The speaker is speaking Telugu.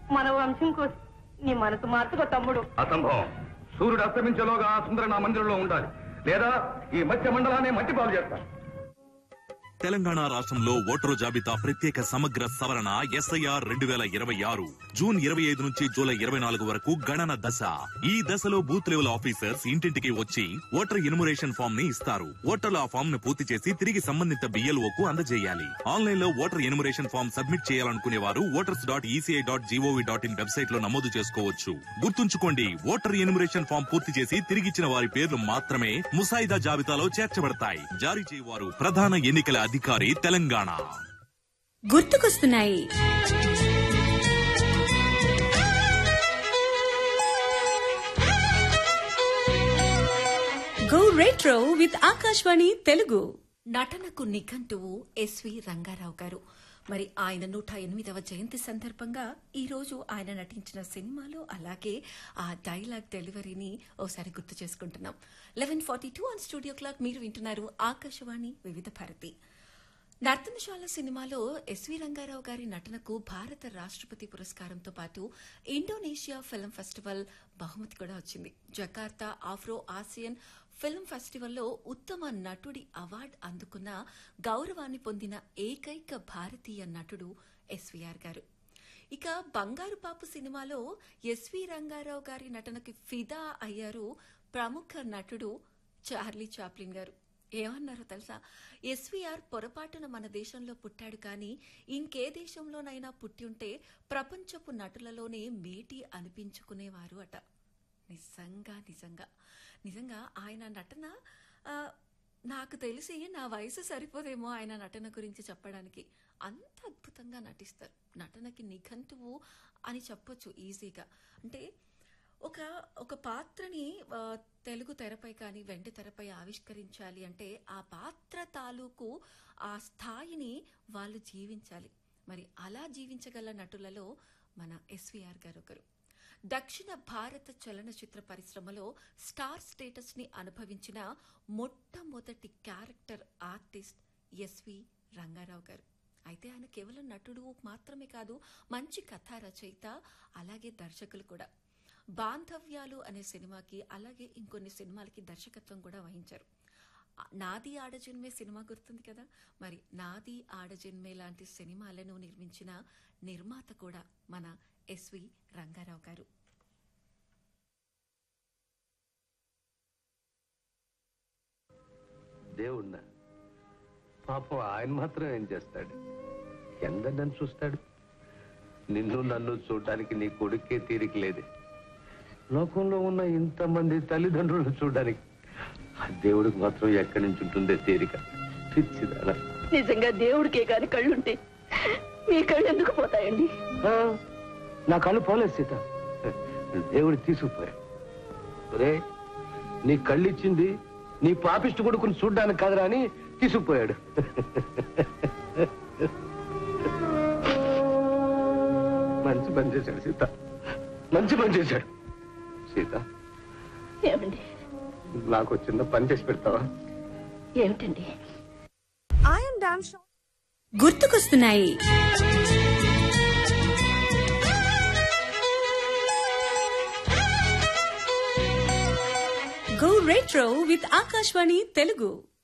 మన వంశం కోసం నీ మనసు మార్చుకో తమ్ముడు అసంభవం సూర్యుడు అస్తమించేలోగా ఆ సుందర నా మందిరంలో ఉండాలి లేదా ఈ మధ్య మండలాన్ని మట్టి పాలు చేస్తాను తెలంగాణ రాష్ట్రంలో ఓటరు జాబితా ప్రత్యేక సమగ్ర సవరణ ఎస్ఐఆర్ రెండు వేల ఇరవై ఆరు జూన్ ఇరవై ఐదు నుంచి జూలై ఇరవై నాలుగు వరకు గణన దశ ఈ దశలో బూత్ లెవెల్ ఆఫీసర్స్ ఇంటింటికి వచ్చి ఓటర్ ఇనుమరేషన్ ఫామ్ ని ఇస్తారు ఓటర్లు ఆ ఫామ్ ను పూర్తి చేసి తిరిగి సంబంధిత బిఎల్ఓ కు అందజేయాలి ఆన్లైన్ లో ఓటర్ ఎనుమరేషన్ ఫామ్ సబ్మిట్ చేయాలనుకునే వారు voters dot ECI dot G O V dot in website లో నమోదు చేసుకోవచ్చు గుర్తుంచుకోండి ఓటర్ ఎనుమరేషన్ ఫామ్ పూర్తి చేసి తిరిగిచ్చిన వారి పేర్లు మాత్రమే ముసాయిదా జాబితాలో చేర్చబడతాయి జారీ చేయవారు ప్రధాన ఎన్నికల అధికారి తెలంగాణ గుర్తుకొస్తున్నాయి go retro with Akashvani Telugu నటనకు నిఘంటువు ఎస్వి రంగారావు గారు మరి ఆయన నూట ఎనిమిదవ జయంతి సందర్భంగా ఈ రోజు ఆయన నటించిన సినిమాలు అలాగే ఆ డైలాగ్ డెలివరీని ఓసారి గుర్తు చేసుకుంటున్నాం eleven forty two on studio clock మీరు వింటున్నారు ఆకాశవాణి వివిధ భారతి నర్తనశాల సినిమాలో ఎస్వి రంగారావు గారి నటనకు భారత రాష్ట్రపతి పురస్కారంతో పాటు ఇండోనేషియా ఫిల్మ్ ఫెస్టివల్ బహుమతి కూడా వచ్చింది జకార్తా ఆఫ్రో ఆసియన్ ఫిల్మ్ ఫెస్టివల్లో ఉత్తమ నటుడి అవార్డు అందుకున్న గౌరవాన్ని పొందిన ఏకైక భారతీయ నటుడు ఎస్వీఆర్ గారు ఇక బంగారు పాపు సినిమాలో ఎస్వి రంగారావు గారి నటనకి ఫిదా అయ్యారు ప్రముఖ నటుడు చార్లీ చాప్లిన్ గారు ఏమన్నారో తెలుసా ఎస్వీఆర్ పొరపాటున మన దేశంలో పుట్టాడు కానీ ఇంకే దేశంలోనైనా పుట్టి ఉంటే ప్రపంచపు నటులలోనే మేటి అనిపించుకునేవారు అట నిజంగా నిజంగా నిజంగా ఆయన నటన ఆ, నాకు తెలిసి నా వయసు సరిపోదేమో ఆయన నటన గురించి చెప్పడానికి అంత అద్భుతంగా నటిస్తారు నటనకి నిఘంటువు అని చెప్పొచ్చు ఈజీగా అంటే ఒక ఒక పాత్రని ఆ, తెలుగు తెరపై కానీ వెండి తెరపై ఆవిష్కరించాలి అంటే ఆ పాత్ర తాలూకు ఆ స్థాయిని వాళ్ళు జీవించాలి మరి అలా జీవించగల నటులలో మన ఎస్వీఆర్ గారు ఒకరు దక్షిణ భారత చలనచిత్ర పరిశ్రమలో స్టార్ స్టేటస్ ని అనుభవించిన మొట్టమొదటి క్యారెక్టర్ ఆర్టిస్ట్ ఎస్వి రంగారావు గారు అయితే ఆయన కేవలం నటుడు మాత్రమే కాదు మంచి కథా రచయిత అలాగే దర్శకులు కూడా బాంధవ్యాలు అనే సినిమాకి అలాగే ఇంకొన్ని సినిమాలకి దర్శకత్వం కూడా వహించారు ఆ, నాది ఆడజన్మే సినిమా గుర్తుంది కదా మరి నాది ఆడజన్మే లాంటి సినిమాలను నిర్మించిన నిర్మాత కూడా మన ఎస్వి రంగారావు గారు దేవుణ్ణా పాపం ఆయన మాత్రం ఏం చేస్తాడు ఎందరు నన్ను చూస్తాడు నిన్ను నన్ను చూడడానికి నీ కొడుకే తీరిక లేదు లోకంలో ఉన్న ఇంతమంది తల్లిదండ్రులను చూడడానికి ఆ దేవుడికి మాత్రం ఎక్కడి నుంచి ఉంటుందే తీరిక పిచ్చిదానా నిజంగా దేవుడికే కాని కళ్ళుంటే మీ కళ్ళు ఎందుకు పోతాయండి ఆ, నా కళ్ళు పోలేదు సీత దేవుడు తీసుకుపోయాడు ఒరే నీ కళ్ళు ఇచ్చింది నీ పాపిష్టి కొడుకుని చూడ్డానికి కాదురా అని తీసుకుపోయాడు మంచి పని చేశాడు సీత మంచి పని చేశాడు సీత ఏమండి నాకు చిన్న పని చేసి పెడతావా ఏమిటండి గుర్తుకొస్తున్నాయి go retro with Akashvani Telugu